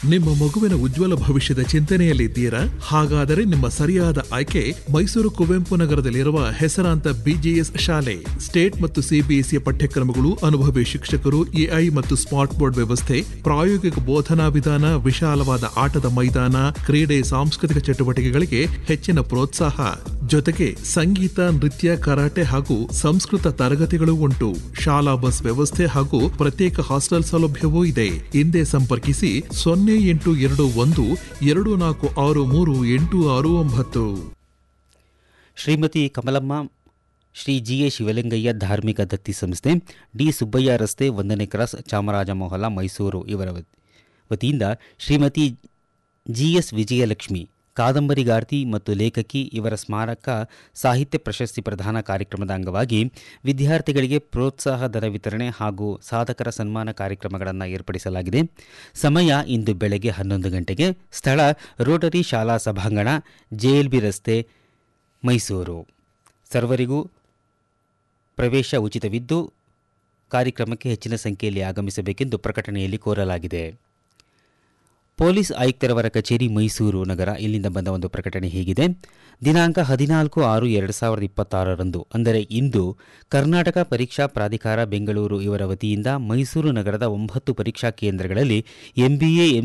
ನಿಮ್ಮ ಮಗುವಿನ ಉಜ್ವಲ ಭವಿಷ್ಯದ ಚಿಂತನೆಯಲ್ಲಿದ್ದೀರಾ ಹಾಗಾದರೆ ನಿಮ್ಮ ಸರಿಯಾದ ಆಯ್ಕೆ ಮೈಸೂರು ಕುವೆಂಪು ನಗರದಲ್ಲಿರುವ ಹೆಸರಾಂತ ಬಿಜಿಎಸ್ ಶಾಲೆ ಸ್ಟೇಟ್ ಮತ್ತು ಸಿಬಿಎಸ್ಇ ಪಠ್ಯಕ್ರಮಗಳು ಅನುಭವಿ ಶಿಕ್ಷಕರು ಎಐ ಮತ್ತು ಸ್ಮಾರ್ಟ್ ಬೋರ್ಡ್ ವ್ಯವಸ್ಥೆ ಪ್ರಾಯೋಗಿಕ ಬೋಧನಾ ವಿಧಾನ ವಿಶಾಲವಾದ ಆಟದ ಮೈದಾನ ಕ್ರೀಡೆ ಸಾಂಸ್ಕೃತಿಕ ಚಟುವಟಿಕೆಗಳಿಗೆ ಹೆಚ್ಚಿನ ಪ್ರೋತ್ಸಾಹ ಜೊತೆಗೆ ಸಂಗೀತ ನೃತ್ಯ ಕರಾಟೆ ಹಾಗೂ ಸಂಸ್ಕೃತ ತರಗತಿಗಳು ಉಂಟು ಶಾಲಾ ಬಸ್ ವ್ಯವಸ್ಥೆ ಹಾಗೂ ಪ್ರತ್ಯೇಕ ಹಾಸ್ಟೆಲ್ ಸೌಲಭ್ಯವೂ ಇದೆ ಹಿಂದೆ ಸಂಪರ್ಕಿಸಿ ಸೊನ್ನೆ ಎಂಟು ಎರಡು ಒಂದು ಎರಡು ನಾಲ್ಕು ಆರು ಮೂರು ಎಂಟು ಆರು ಒಂಬತ್ತು ಶ್ರೀಮತಿ ಕಮಲಮ್ಮ ಶ್ರೀ ಜಿ ಎ ಶಿವಲಿಂಗಯ್ಯ ಧಾರ್ಮಿಕ ದತ್ತಿ ಸಂಸ್ಥೆ ಡಿ ಸುಬ್ಬಯ್ಯ ರಸ್ತೆ ಒಂದನೇ ಕ್ರಾಸ್ ಚಾಮರಾಜ ಮೊಹಲ ಮೈಸೂರು ಇವರ ವತ್- ವತಿಯಿಂದ ಶ್ರೀಮತಿ ಜಿ ಎಸ್ ವಿಜಯಲಕ್ಷ್ಮಿ ಕಾದಂಬರಿಗಾರ್ತಿ ಮತ್ತು ಲೇಖಕಿ ಇವರ ಸ್ಮಾರಕ ಸಾಹಿತ್ಯ ಪ್ರಶಸ್ತಿ ಪ್ರದಾನ ಕಾರ್ಯಕ್ರಮದ ಅಂಗವಾಗಿ ವಿದ್ಯಾರ್ಥಿಗಳಿಗೆ ಪ್ರೋತ್ಸಾಹ ಧನ ವಿತರಣೆ ಹಾಗೂ ಸಾಧಕರ ಸನ್ಮಾನ ಕಾರ್ಯಕ್ರಮಗಳನ್ನು ಏರ್ಪಡಿಸಲಾಗಿದೆ ಸಮಯ ಇಂದು ಬೆಳಗ್ಗೆ ಹನ್ನೊಂದು ಗಂಟೆಗೆ ಸ್ಥಳ ರೋಟರಿ ಶಾಲಾ ಸಭಾಂಗಣ ಜೆಎಲ್ಬಿ ರಸ್ತೆ ಮೈಸೂರು ಸರ್ವರಿಗೂ ಪ್ರವೇಶ ಉಚಿತವಿದ್ದು ಕಾರ್ಯಕ್ರಮಕ್ಕೆ ಹೆಚ್ಚಿನ ಸಂಖ್ಯೆಯಲ್ಲಿ ಆಗಮಿಸಬೇಕೆಂದು ಪ್ರಕಟಣೆಯಲ್ಲಿ ಕೋರಲಾಗಿದೆ ಪೊಲೀಸ್ ಆಯುಕ್ತರವರ ಕಚೇರಿ ಮೈಸೂರು ನಗರ ಇಲ್ಲಿಂದ ಬಂದ ಒಂದು ಪ್ರಕಟಣೆ ಹೀಗಿದೆ ದಿನಾಂಕ ಹದಿನಾಲ್ಕು ಆರು ಎರಡು ಸಾವಿರದ ಇಪ್ಪತ್ತಾರರಂದು ಅಂದರೆ ಇಂದು ಕರ್ನಾಟಕ ಪರೀಕ್ಷಾ ಪ್ರಾಧಿಕಾರ ಬೆಂಗಳೂರು ಇವರ ವತಿಯಿಂದ ಮೈಸೂರು ನಗರದ ಒಂಬತ್ತು ಪರೀಕ್ಷಾ ಕೇಂದ್ರಗಳಲ್ಲಿ ಎಂಬಿಎ